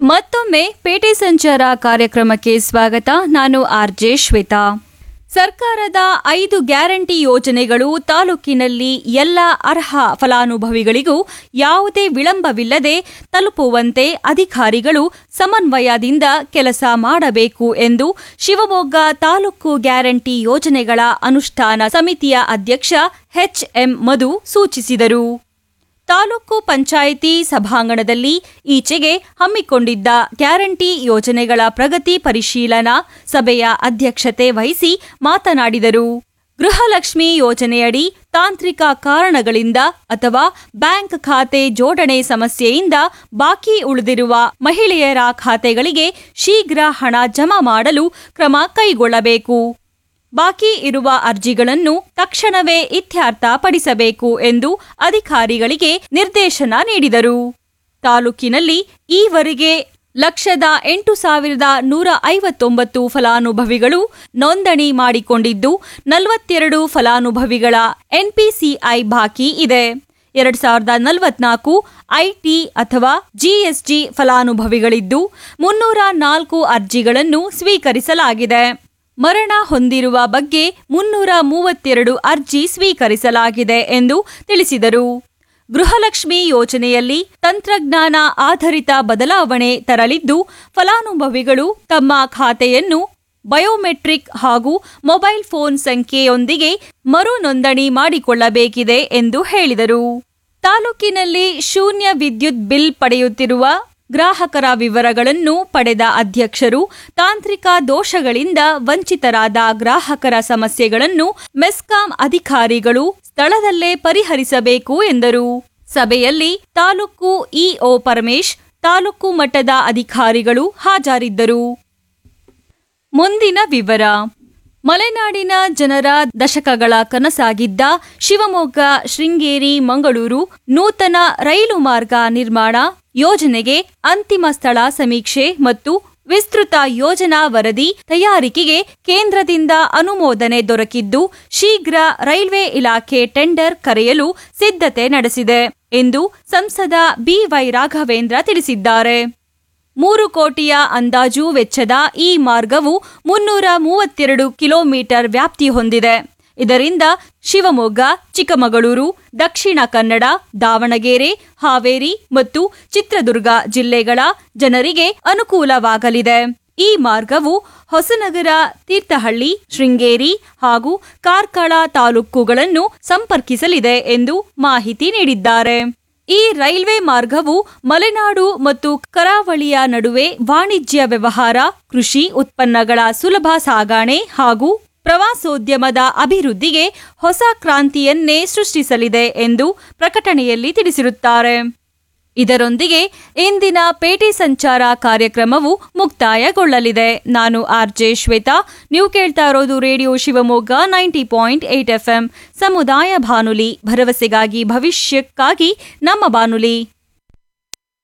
ಮತ್ತೊಮ್ಮೆ ಪೇಟೆ ಸಂಚಾರ ಕಾರ್ಯಕ್ರಮಕ್ಕೆ ಸ್ವಾಗತ ನಾನು ಆರ್ಜೆ ಶ್ವೇತಾ ಸರ್ಕಾರದ ಐದು ಗ್ಯಾರಂಟಿ ಯೋಜನೆಗಳು ತಾಲೂಕಿನಲ್ಲಿ ಎಲ್ಲ ಅರ್ಹ ಫಲಾನುಭವಿಗಳಿಗೂ ಯಾವುದೇ ವಿಳಂಬವಿಲ್ಲದೆ ತಲುಪುವಂತೆ ಅಧಿಕಾರಿಗಳು ಸಮನ್ವಯದಿಂದ ಕೆಲಸ ಮಾಡಬೇಕು ಎಂದು ಶಿವಮೊಗ್ಗ ತಾಲೂಕು ಗ್ಯಾರಂಟಿ ಯೋಜನೆಗಳ ಅನುಷ್ಠಾನ ಸಮಿತಿಯ ಅಧ್ಯಕ್ಷ ಎಚ್ಎಂ ಮಧು ಸೂಚಿಸಿದರು ತಾಲೂಕು ಪಂಚಾಯಿತಿ ಸಭಾಂಗಣದಲ್ಲಿ ಈಚೆಗೆ ಹಮ್ಮಿಕೊಂಡಿದ್ದ ಗ್ಯಾರಂಟಿ ಯೋಜನೆಗಳ ಪ್ರಗತಿ ಪರಿಶೀಲನಾ ಸಭೆಯ ಅಧ್ಯಕ್ಷತೆ ವಹಿಸಿ ಮಾತನಾಡಿದರು ಗೃಹಲಕ್ಷ್ಮಿ ಯೋಜನೆಯಡಿ ತಾಂತ್ರಿಕ ಕಾರಣಗಳಿಂದ ಅಥವಾ ಬ್ಯಾಂಕ್ ಖಾತೆ ಜೋಡಣೆ ಸಮಸ್ಯೆಯಿಂದ ಬಾಕಿ ಉಳಿದಿರುವ ಮಹಿಳೆಯರ ಖಾತೆಗಳಿಗೆ ಶೀಘ್ರ ಹಣ ಜಮಾ ಮಾಡಲು ಕ್ರಮ ಕೈಗೊಳ್ಳಬೇಕು ಬಾಕಿ ಇರುವ ಅರ್ಜಿಗಳನ್ನು ತಕ್ಷಣವೇ ಇತ್ಯರ್ಥಪಡಿಸಬೇಕು ಎಂದು ಅಧಿಕಾರಿಗಳಿಗೆ ನಿರ್ದೇಶನ ನೀಡಿದರು ತಾಲೂಕಿನಲ್ಲಿ ಈವರೆಗೆ ಲಕ್ಷದ ಎಂಟು ಸಾವಿರದ ನೂರ ಐವತ್ತೊಂಬತ್ತು ಫಲಾನುಭವಿಗಳು ನೋಂದಣಿ ಮಾಡಿಕೊಂಡಿದ್ದು ನಲವತ್ತೆರಡು ಫಲಾನುಭವಿಗಳ ಎನ್ಪಿಸಿಐ ಬಾಕಿ ಇದೆ ಎರಡ್ ಸಾವಿರದ ನಲವತ್ನಾಲ್ಕು ಐಟಿ ಅಥವಾ ಜಿಎಸ್ಟಿ ಫಲಾನುಭವಿಗಳಿದ್ದು ಮುನ್ನೂರ ನಾಲ್ಕು ಅರ್ಜಿಗಳನ್ನು ಸ್ವೀಕರಿಸಲಾಗಿದೆ ಮರಣ ಹೊಂದಿರುವ ಬಗ್ಗೆ ಮುನ್ನೂರ ಮೂವತ್ತೆರಡು ಅರ್ಜಿ ಸ್ವೀಕರಿಸಲಾಗಿದೆ ಎಂದು ತಿಳಿಸಿದರು ಗೃಹಲಕ್ಷ್ಮಿ ಯೋಜನೆಯಲ್ಲಿ ತಂತ್ರಜ್ಞಾನ ಆಧಾರಿತ ಬದಲಾವಣೆ ತರಲಿದ್ದು ಫಲಾನುಭವಿಗಳು ತಮ್ಮ ಖಾತೆಯನ್ನು ಬಯೋಮೆಟ್ರಿಕ್ ಹಾಗೂ ಮೊಬೈಲ್ ಫೋನ್ ಸಂಖ್ಯೆಯೊಂದಿಗೆ ಮರು ನೋಂದಣಿ ಮಾಡಿಕೊಳ್ಳಬೇಕಿದೆ ಎಂದು ಹೇಳಿದರು ತಾಲೂಕಿನಲ್ಲಿ ಶೂನ್ಯ ವಿದ್ಯುತ್ ಬಿಲ್ ಪಡೆಯುತ್ತಿರುವ ಗ್ರಾಹಕರ ವಿವರಗಳನ್ನು ಪಡೆದ ಅಧ್ಯಕ್ಷರು ತಾಂತ್ರಿಕ ದೋಷಗಳಿಂದ ವಂಚಿತರಾದ ಗ್ರಾಹಕರ ಸಮಸ್ಯೆಗಳನ್ನು ಮೆಸ್ಕಾಂ ಅಧಿಕಾರಿಗಳು ಸ್ಥಳದಲ್ಲೇ ಪರಿಹರಿಸಬೇಕು ಎಂದರು ಸಭೆಯಲ್ಲಿ ತಾಲೂಕು ಇಒ ಪರಮೇಶ್ ತಾಲೂಕು ಮಟ್ಟದ ಅಧಿಕಾರಿಗಳು ಹಾಜರಿದ್ದರು ಮುಂದಿನ ವಿವರ ಮಲೆನಾಡಿನ ಜನರ ದಶಕಗಳ ಕನಸಾಗಿದ್ದ ಶಿವಮೊಗ್ಗ ಶೃಂಗೇರಿ ಮಂಗಳೂರು ನೂತನ ರೈಲು ಮಾರ್ಗ ನಿರ್ಮಾಣ ಯೋಜನೆಗೆ ಅಂತಿಮ ಸ್ಥಳ ಸಮೀಕ್ಷೆ ಮತ್ತು ವಿಸ್ತೃತ ಯೋಜನಾ ವರದಿ ತಯಾರಿಕೆಗೆ ಕೇಂದ್ರದಿಂದ ಅನುಮೋದನೆ ದೊರಕಿದ್ದು ಶೀಘ್ರ ರೈಲ್ವೆ ಇಲಾಖೆ ಟೆಂಡರ್ ಕರೆಯಲು ಸಿದ್ಧತೆ ನಡೆಸಿದೆ ಎಂದು ಸಂಸದ ಬಿವೈ ರಾಘವೇಂದ್ರ ತಿಳಿಸಿದ್ದಾರೆ ಮೂರು ಕೋಟಿಯ ಅಂದಾಜು ವೆಚ್ಚದ ಈ ಮಾರ್ಗವು ಮುನ್ನೂರ ಮೂವತ್ತೆರಡು ಕಿಲೋಮೀಟರ್ ವ್ಯಾಪ್ತಿ ಹೊಂದಿದೆ ಇದರಿಂದ ಶಿವಮೊಗ್ಗ ಚಿಕ್ಕಮಗಳೂರು ದಕ್ಷಿಣ ಕನ್ನಡ ದಾವಣಗೆರೆ ಹಾವೇರಿ ಮತ್ತು ಚಿತ್ರದುರ್ಗ ಜಿಲ್ಲೆಗಳ ಜನರಿಗೆ ಅನುಕೂಲವಾಗಲಿದೆ ಈ ಮಾರ್ಗವು ಹೊಸನಗರ ತೀರ್ಥಹಳ್ಳಿ ಶೃಂಗೇರಿ ಹಾಗೂ ಕಾರ್ಕಳ ತಾಲೂಕುಗಳನ್ನು ಸಂಪರ್ಕಿಸಲಿದೆ ಎಂದು ಮಾಹಿತಿ ನೀಡಿದ್ದಾರೆ ಈ ರೈಲ್ವೆ ಮಾರ್ಗವು ಮಲೆನಾಡು ಮತ್ತು ಕರಾವಳಿಯ ನಡುವೆ ವಾಣಿಜ್ಯ ವ್ಯವಹಾರ ಕೃಷಿ ಉತ್ಪನ್ನಗಳ ಸುಲಭ ಸಾಗಣೆ ಹಾಗೂ ಪ್ರವಾಸೋದ್ಯಮದ ಅಭಿವೃದ್ಧಿಗೆ ಹೊಸ ಕ್ರಾಂತಿಯನ್ನೇ ಸೃಷ್ಟಿಸಲಿದೆ ಎಂದು ಪ್ರಕಟಣೆಯಲ್ಲಿ ತಿಳಿಸಿರುತ್ತಾರೆ ಇದರೊಂದಿಗೆ ಇಂದಿನ ಪೇಟೆ ಸಂಚಾರ ಕಾರ್ಯಕ್ರಮವು ಮುಕ್ತಾಯಗೊಳ್ಳಲಿದೆ ನಾನು ಆರ್ಜೆ ಶ್ವೇತಾ ನೀವು ಕೇಳ್ತಾ ಇರೋದು radio Shivamogga ninety point eight FM ಸಮುದಾಯ ಬಾನುಲಿ ಭರವಸೆಗಾಗಿ ಭವಿಷ್ಯಕ್ಕಾಗಿ ನಮ್ಮ ಬಾನುಲಿ